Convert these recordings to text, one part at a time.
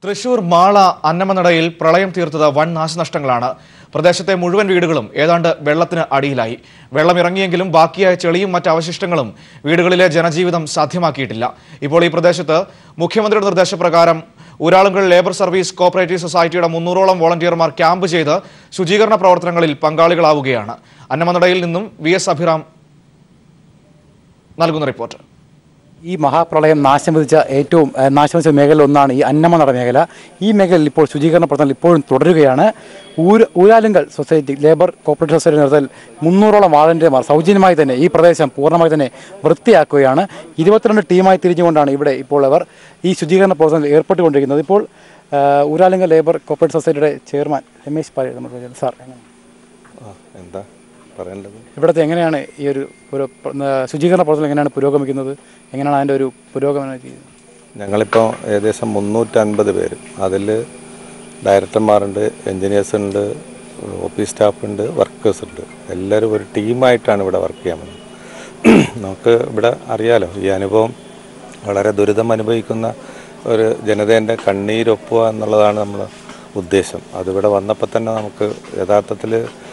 തൃശൂർ മാള അന്നമനടയിൽ പ്രളയം തീർത്തത് വൻ നാശനഷ്ടങ്ങളാണ് പ്രദേശത്തെ മുഴുവൻ വീടുകളും ഏതാണ്ട് വെള്ളത്തിന് അടിയിലായി വെള്ളം ഇറങ്ങിയെങ്കിലും ബാക്കിയായ ചെളിയും മറ്റ് അവശിഷ്ടങ്ങളും വീടുകളിലെ ജനജീവിതം സാധ്യമാക്കിയിട്ടില്ല ഇപ്പോൾ ഈ പ്രദേശത്ത് മുഖ്യമന്ത്രിയുടെ നിർദ്ദേശപ്രകാരം ഊരാളുങ്കൽ ലേബർ സർവീസ് കോപ്പറേറ്റീവ് സൊസൈറ്റിയുടെ മുന്നൂറോളം വോളണ്ടിയർമാർ ക്യാമ്പ് ചെയ്ത് ശുചീകരണ പ്രവർത്തനങ്ങളിൽ പങ്കാളികളാവുകയാണ് അന്നമനടയിൽ നിന്നും വി എസ് അഭിറാം നൽകുന്ന റിപ്പോർട്ട് ഈ മഹാപ്രളയം നാശം വിധിച്ച ഏറ്റവും ഏഹ്, നാശം വിധിച്ച മേഖല ഒന്നാണ് ഈ അന്നമനട മേഖല ഈ മേഖലയിൽ ഇപ്പോൾ ശുചീകരണ പ്രവർത്തനങ്ങൾ ഇപ്പോഴും തുടരുകയാണ് ഊര Uralungal society labour cooperative society നേതൃത്വത്തിൽ മുന്നൂറോളം വാളണ്ടിയർമാർ സൗജന്യമായി തന്നെ ഈ പ്രദേശം പൂർണ്ണമായി തന്നെ വൃത്തിയാക്കുകയാണ് ഇരുപത്തിരണ്ട് ടീമായി തിരിഞ്ഞുകൊണ്ടാണ് ഇവിടെ ഇപ്പോൾ അവർ ഈ ശുചീകരണ പ്രവർത്തനത്തിൽ ഏർപ്പെട്ടുകൊണ്ടിരിക്കുന്നത് ഇപ്പോൾ ഏഹ്, ഊരാലുങ്കൽ ലേബർ കോപ്പറേറ്റീവ് സൊസൈറ്റിയുടെ ചെയർമാൻ രമേശ് പാലി നമുക്ക് ചോദിക്കാം. സാർ എങ്ങനെ ആ, എന്താ പറയേണ്ടത് ഇവിടുത്തെ എങ്ങനെയാണ് ഈ ഒരു ഒരു പ്ര- ഏഹ്, ശുചീകരണ പ്രവർത്തനം എങ്ങനെയാണ് പുരോഗമിക്കുന്നത് എങ്ങനെയാണ് അതിൻ്റെ ഒരു പുരോഗമനം ചെയ്യുന്നത് ഞങ്ങളിപ്പോൾ ഏകദേശം മുന്നൂറ്റൻപത് പേര് അതിൽ ഡയറക്ടർമാരുണ്ട് എൻജിനീയേഴ്സ് ഉണ്ട് ഓഫീസ് സ്റ്റാഫ് ഉണ്ട് വർക്കേഴ്സ് ഉണ്ട് എല്ലാവരും ഒരു ടീമായിട്ടാണ് ഇവിടെ വർക്ക് ചെയ്യാൻ പോകുന്നത് നമുക്ക് ഇവിടെ അറിയാലോ ഈ അനുഭവം വളരെ ദുരിതം അനുഭവിക്കുന്ന ഒരു ജനതേൻ്റെ കണ്ണീരൊപ്പുക എന്നുള്ളതാണ് നമ്മൾ ഉദ്ദേശം അതിവിടെ വന്നപ്പോൾ തന്നെ നമുക്ക് യഥാർത്ഥത്തിൽ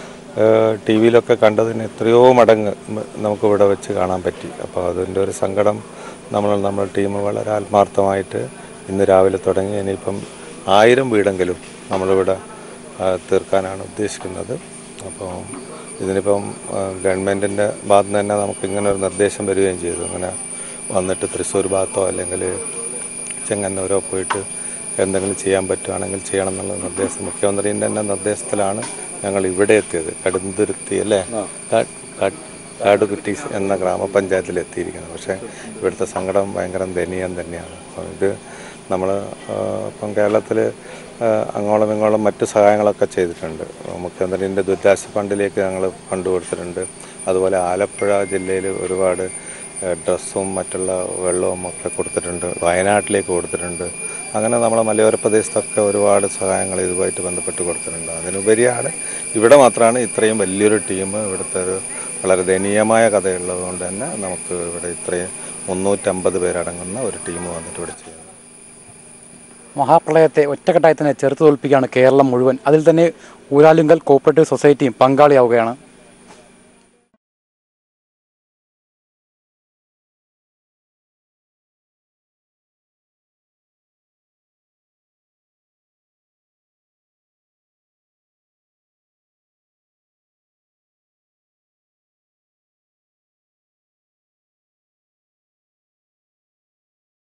ടി വിയിലൊക്കെ കണ്ടതിന് എത്രയോ മടങ്ങ് മ- നമുക്കിവിടെ വെച്ച് കാണാൻ പറ്റി അപ്പോൾ അതിൻ്റെ ഒരു സങ്കടം നമ്മൾ നമ്മുടെ ടീം വളരെ ആത്മാർത്ഥമായിട്ട് ഇന്ന് രാവിലെ തുടങ്ങി ഇനിയിപ്പം ആയിരം വീടെങ്കിലും നമ്മളിവിടെ ആ, തീർക്കാനാണ് ഉദ്ദേശിക്കുന്നത് അപ്പോൾ ഇതിനിപ്പം ഗവൺമെൻറ്റിൻ്റെ ഭാഗത്ത് നിന്ന് തന്നെ നമുക്ക് ഇങ്ങനെ ഒരു നിർദ്ദേശം വരികയും ചെയ്തു ഇങ്ങനെ വന്നിട്ട് തൃശ്ശൂർ ഭാഗത്തോ അല്ലെങ്കിൽ ചെങ്ങന്നൂരോ പോയിട്ട് എന്തെങ്കിലും ചെയ്യാൻ പറ്റുകയാണെങ്കിൽ ചെയ്യണം എന്നുള്ള നിർദ്ദേശം മുഖ്യമന്ത്രിൻ്റെ തന്നെ നിർദ്ദേശത്തിലാണ് ഞങ്ങൾ ഇവിടെ എത്തിയത് കടുന്തുരുത്തി അല്ലേ കാ- കാ- കാടുകുറ്റി എന്ന ഗ്രാമപഞ്ചായത്തിൽ എത്തിയിരിക്കുന്നത് പക്ഷേ ഇവിടുത്തെ സങ്കടം ഭയങ്കര ദയനീയം തന്നെയാണ് അപ്പം ഇത് നമ്മൾ ഇപ്പം കേരളത്തിൽ അങ്ങോളം ഇങ്ങോളം മറ്റ് സഹായങ്ങളൊക്കെ ചെയ്തിട്ടുണ്ട് മുഖ്യമന്ത്രിൻ്റെ ദുരിതാശ്വാസ ഫണ്ടിലേക്ക് ഞങ്ങൾ ഫണ്ട് കൊടുത്തിട്ടുണ്ട് അതുപോലെ ആലപ്പുഴ ജില്ലയിൽ ഒരുപാട് ഏഹ് ഡ്രസ്സും മറ്റുള്ള വെള്ളവും ഒക്കെ കൊടുത്തിട്ടുണ്ട് വയനാട്ടിലേക്ക് കൊടുത്തിട്ടുണ്ട് അങ്ങനെ നമ്മളെ മലയോര പ്രദേശത്തൊക്കെ ഒരുപാട് സഹായങ്ങൾ ഇതുമായിട്ട് ബന്ധപ്പെട്ട് കൊടുത്തിട്ടുണ്ട് അതിനുപരിയാണ് ഇവിടെ മാത്രമാണ് ഇത്രയും വലിയൊരു ടീം ഇവിടുത്തെ ഒരു വളരെ ദയനീയമായ കഥയുള്ളത് കൊണ്ട് തന്നെ നമുക്ക് ഇവിടെ ഇത്രയും മുന്നൂറ്റമ്പത് പേരടങ്ങുന്ന ഒരു ടീം വന്നിട്ട് ഇവിടെ ചെയ്യുന്നത് മഹാപ്രളയത്തെ ഒറ്റക്കെട്ടായി തന്നെ ചെറുത്തു തോൽപ്പിക്കുകയാണ് കേരളം മുഴുവൻ അതിൽ തന്നെ ഊരാലുങ്കൽ കോപ്പറേറ്റീവ് സൊസൈറ്റിയും പങ്കാളിയാവുകയാണ്